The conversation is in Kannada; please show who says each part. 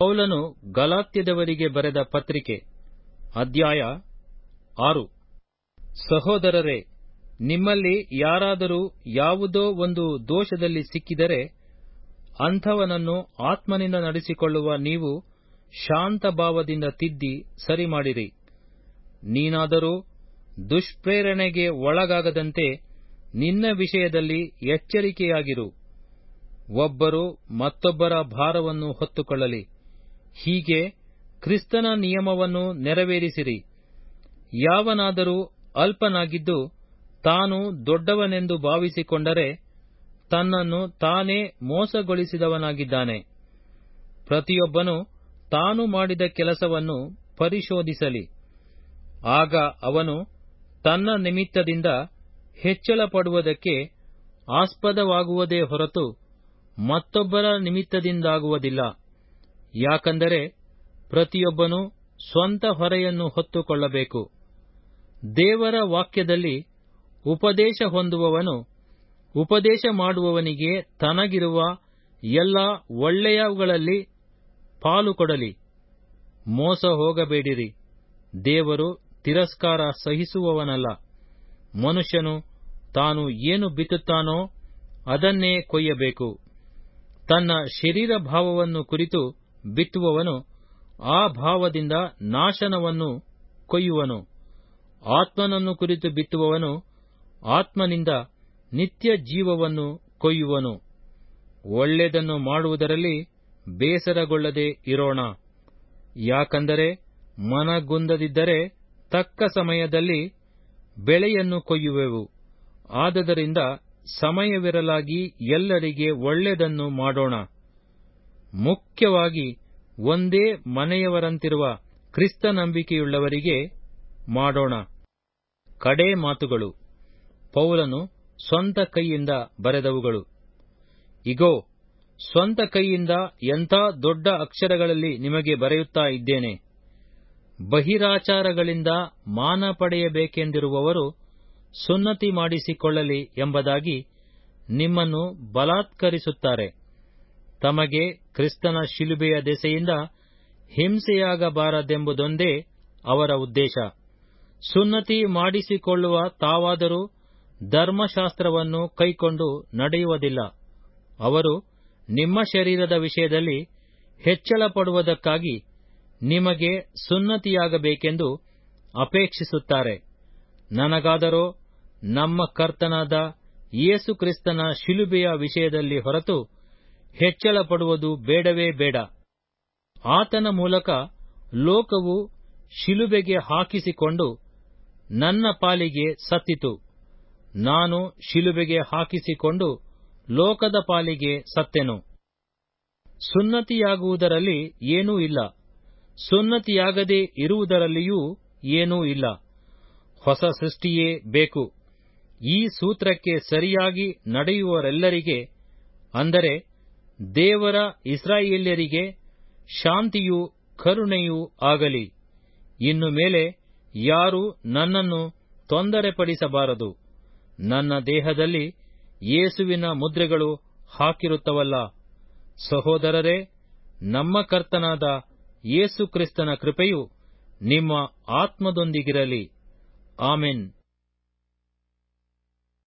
Speaker 1: ಪೌಲನು ಗಲಾತ್ಯದವರಿಗೆ ಬರೆದ ಪತ್ರಿಕೆ ಅಧ್ಯಾಯ ಆರು ಸಹೋದರರೇ ನಿಮ್ಮಲ್ಲಿ ಯಾರಾದರೂ ಯಾವುದೋ ಒಂದು ದೋಷದಲ್ಲಿ ಸಿಕ್ಕಿದರೆ ಅಂಥವನನ್ನು ಆತ್ಮನಿಂದ ನಡೆಸಿಕೊಳ್ಳುವ ನೀವು ಶಾಂತ ಭಾವದಿಂದ ತಿದ್ದಿ ಸರಿಮಾಡಿರಿ ನೀನಾದರೂ ದುಷ್ಪ್ರೇರಣೆಗೆ ಒಳಗಾಗದಂತೆ ನಿನ್ನ ವಿಷಯದಲ್ಲಿ ಎಚ್ಚರಿಕೆಯಾಗಿರು ಒಬ್ಬರು ಮತ್ತೊಬ್ಬರ ಭಾರವನ್ನು ಹೊತ್ತುಕೊಳ್ಳಲಿ ಹೀಗೆ ಕ್ರಿಸ್ತನ ನಿಯಮವನ್ನು ನೆರವೇರಿಸಿರಿ ಯಾವನಾದರೂ ಅಲ್ಪನಾಗಿದ್ದು ತಾನು ದೊಡ್ಡವನೆಂದು ಭಾವಿಸಿಕೊಂಡರೆ ತನ್ನನ್ನು ತಾನೇ ಮೋಸಗೊಳಿಸಿದವನಾಗಿದ್ದಾನೆ ಪ್ರತಿಯೊಬ್ಬನು ತಾನು ಮಾಡಿದ ಕೆಲಸವನ್ನು ಪರಿಶೋಧಿಸಲಿ ಆಗ ಅವನು ತನ್ನ ನಿಮಿತ್ತದಿಂದ ಹೆಚ್ಚಳ ಪಡುವುದಕ್ಕೆ ಆಸ್ಪದವಾಗುವುದೇ ಹೊರತು ಮತ್ತೊಬ್ಬರ ನಿಮಿತ್ತದಿಂದಾಗುವುದಿಲ್ಲ ಯಾಕಂದರೆ ಪ್ರತಿಯೊಬ್ಬನು ಸ್ವಂತ ಹೊರೆಯನ್ನು ಹೊತ್ತುಕೊಳ್ಳಬೇಕು ದೇವರ ವಾಕ್ಯದಲ್ಲಿ ಉಪದೇಶ ಹೊಂದುವವನು ಉಪದೇಶ ಮಾಡುವವನಿಗೆ ತನಗಿರುವ ಎಲ್ಲ ಒಳ್ಳೆಯವುಗಳಲ್ಲಿ ಪಾಲು ಕೊಡಲಿ ಮೋಸ ಹೋಗಬೇಡಿರಿ ದೇವರು ತಿರಸ್ಕಾರ ಸಹಿಸುವವನಲ್ಲ ಮನುಷ್ಯನು ತಾನು ಏನು ಬಿತ್ತುತ್ತಾನೋ ಅದನ್ನೇ ಕೊಯ್ಯಬೇಕು ತನ್ನ ಶರೀರ ಭಾವವನ್ನು ಕುರಿತು ಬಿತ್ತುವವನು ಆ ಭಾವದಿಂದ ನಾಶನವನ್ನು ಕೊಯ್ಯುವನು ಆತ್ಮನನ್ನು ಕುರಿತು ಬಿತ್ತುವವನು ಆತ್ಮನಿಂದ ನಿತ್ಯ ಜೀವವನ್ನು ಕೊಯ್ಯುವನು ಒಳ್ಳೆಯದನ್ನು ಮಾಡುವುದರಲ್ಲಿ ಬೇಸರಗೊಳ್ಳದೆ ಇರೋಣ ಯಾಕಂದರೆ ಮನಗುಂದದಿದ್ದರೆ ತಕ್ಕ ಸಮಯದಲ್ಲಿ ಬೆಳೆಯನ್ನು ಕೊಯ್ಯುವೆವು ಆದದರಿಂದ ಸಮಯವಿರಲಾಗಿ ಎಲ್ಲರಿಗೆ ಒಳ್ಳೆಯದನ್ನು ಮಾಡೋಣ ಮುಖ್ಯವಾಗಿ ಒಂದೇ ಮನೆಯವರಂತಿರುವ ಕ್ರಿಸ್ತ ನಂಬಿಕೆಯುಳ್ಳವರಿಗೆ ಮಾಡೋಣ ಕಡೇ ಮಾತುಗಳು ಪೌಲನು ಸ್ವಂತ ಕೈಯಿಂದ ಬರೆದವುಗಳು ಇಗೋ ಸ್ವಂತ ಕೈಯಿಂದ ಎಂಥ ದೊಡ್ಡ ಅಕ್ಷರಗಳಲ್ಲಿ ನಿಮಗೆ ಬರೆಯುತ್ತಾ ಇದ್ದೇನೆ ಬಹಿರಾಚಾರಗಳಿಂದ ಮಾನ ಪಡೆಯಬೇಕೆಂದಿರುವವರು ಸುನ್ನತಿ ಮಾಡಿಸಿಕೊಳ್ಳಲಿ ಎಂಬುದಾಗಿ ನಿಮ್ಮನ್ನು ಬಲಾತ್ಕರಿಸುತ್ತಾರೆ ತಮಗೆ ಕ್ರಿಸ್ತನ ಶಿಲುಬೆಯ ದೆಸೆಯಿಂದ ಹಿಂಸೆಯಾಗಬಾರದೆಂಬುದೊಂದೇ ಅವರ ಉದ್ದೇಶ ಸುನ್ನತಿ ಮಾಡಿಸಿಕೊಳ್ಳುವ ತಾವಾದರೂ ಧರ್ಮಶಾಸ್ತ್ರವನ್ನು ಕೈಕೊಂಡು ನಡೆಯುವುದಿಲ್ಲ ಅವರು ನಿಮ್ಮ ಶರೀರದ ವಿಷಯದಲ್ಲಿ ಹೆಚ್ಚಳ ಪಡುವುದಕ್ಕಾಗಿ ನಿಮಗೆ ಸುನ್ನತಿಯಾಗಬೇಕೆಂದು ಅಪೇಕ್ಷಿಸುತ್ತಾರೆ ನನಗಾದರೋ ನಮ್ಮ ಕರ್ತನಾದ ಯೇಸು ಕ್ರಿಸ್ತನ ಶಿಲುಬೆಯ ವಿಷಯದಲ್ಲಿ ಹೊರತು ಹೆಚ್ಚಳ ಪಡುವುದು ಬೇಡವೇ ಬೇಡ ಆತನ ಮೂಲಕ ಲೋಕವು ಶಿಲುಬೆಗೆ ಹಾಕಿಸಿಕೊಂಡು ನನ್ನ ಪಾಲಿಗೆ ಸತ್ತಿತು ನಾನು ಶಿಲುಬೆಗೆ ಹಾಕಿಸಿಕೊಂಡು ಲೋಕದ ಪಾಲಿಗೆ ಸತ್ತೆನು ಸುನ್ನತಿಯಾಗುವುದರಲ್ಲಿ ಏನೂ ಇಲ್ಲ ಸುನ್ನತಿಯಾಗದೇ ಇರುವುದರಲ್ಲಿಯೂ ಏನೂ ಇಲ್ಲ ಹೊಸ ಸೃಷ್ಟಿಯೇ ಬೇಕು ಈ ಸೂತ್ರಕ್ಕೆ ಸರಿಯಾಗಿ ನಡೆಯುವವರೆಲ್ಲರಿಗೆ ಅಂದರೆ ದೇವರ ಇಸ್ರಾಯೇಲ್ಯರಿಗೆ ಶಾಂತಿಯೂ ಕರುಣೆಯೂ ಆಗಲಿ ಇನ್ನು ಮೇಲೆ ಯಾರೂ ನನ್ನನ್ನು ತೊಂದರೆಪಡಿಸಬಾರದು ನನ್ನ ದೇಹದಲ್ಲಿ ಯೇಸುವಿನ ಮುದ್ರೆಗಳು ಹಾಕಿರುತ್ತವಲ್ಲ ಸಹೋದರರೇ ನಮ್ಮ ಕರ್ತನಾದ ಯೇಸು ಕ್ರಿಸ್ತನ ಕೃಪೆಯು ನಿಮ್ಮ ಆತ್ಮದೊಂದಿಗಿರಲಿ ಆಮೆನ್